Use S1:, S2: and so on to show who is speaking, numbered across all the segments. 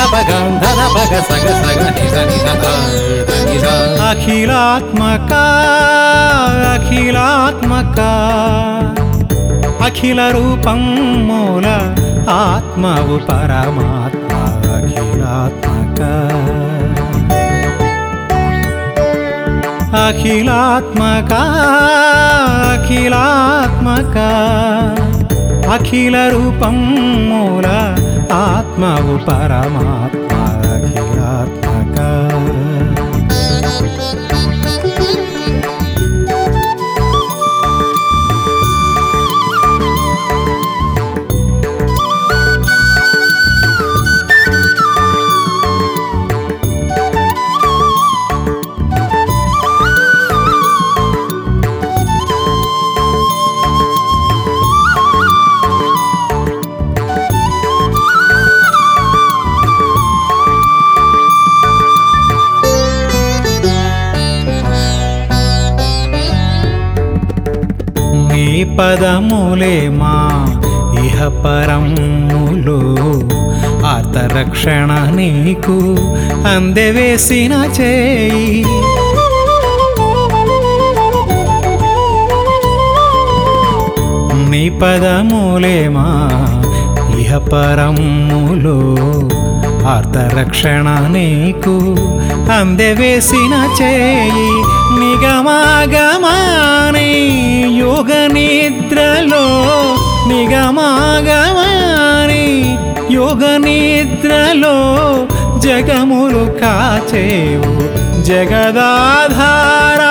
S1: పగ ధన పగ సగ సగ నిజ నిజ ధ ధ నిజ
S2: అఖిలాత్మక అఖిలాత్మక అఖిల రూపం మూల ఆత్మవు పరమాత్మ అఖిలాత్మక అఖిలాత్మక అఖిలాత్మక అఖిల రూపం మూల ఆత్మవు పరమాత్మ అఖిలాత్మక నీ పదములే మా ఇహ పరములు ఆర్తరక్షణ నీకు అందెవేసిన చేయి నీ పదములే మా ఇహ పరములు ఆర్తరక్షణ నీకు అందెవేసిన చేయి నిగమాగమాని యోగ నిద్రలో నిగమాగమాని యోగ నిద్రలో జగములు కాచేవు జగదాధారా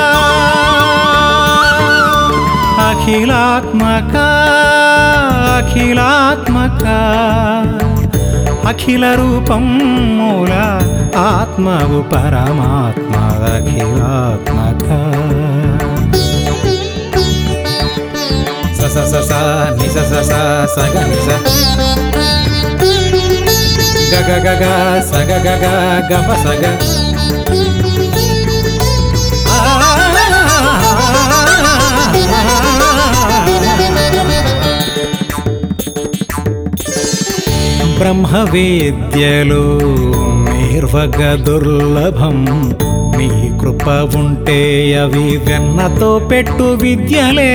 S2: అఖిలాత్మక అఖిలాత్మక అఖిల రూపం మూల ఆత్మవు పరమాత్మ అఖిలాత్మక
S1: స స స స నిజ స స సగ నిజ గ గ గ గ సగ గ గ గ ప సగ
S2: బ్రహ్మ విద్యలు నిర్వగ దుర్లభం నీ కృప ఉంటే అవి వెన్నతో పెట్టు విద్యలే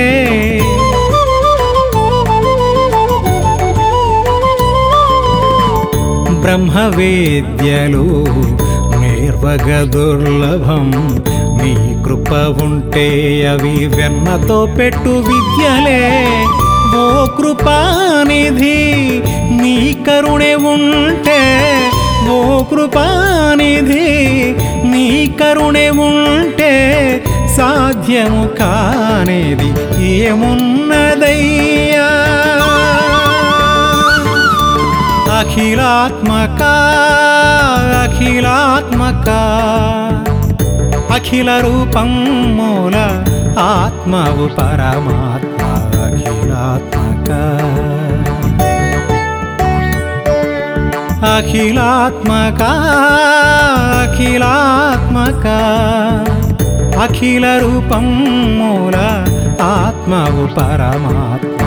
S2: బ్రహ్మ విద్యలు నిర్వగ దుర్లభం నీ కృప ఉంటే అవి వెన్నతో పెట్టు విద్యలే ఓ కృపానిధి నీ కరుణೆ ఉంటే ఓ కృపానిధి నీ కరుణೆ ఉంటే సాధ్యము కానేది ఏమున్నదయ్యా అఖిలాత్మక అఖిలాత్మక అఖిల రూపం మూల ఆత్మవు పరమాత్మ అఖిలాత్మక అఖిలాత్మక అఖిలాత్మక అఖిల రూపం మూల ఆత్మవు పరమాత్మ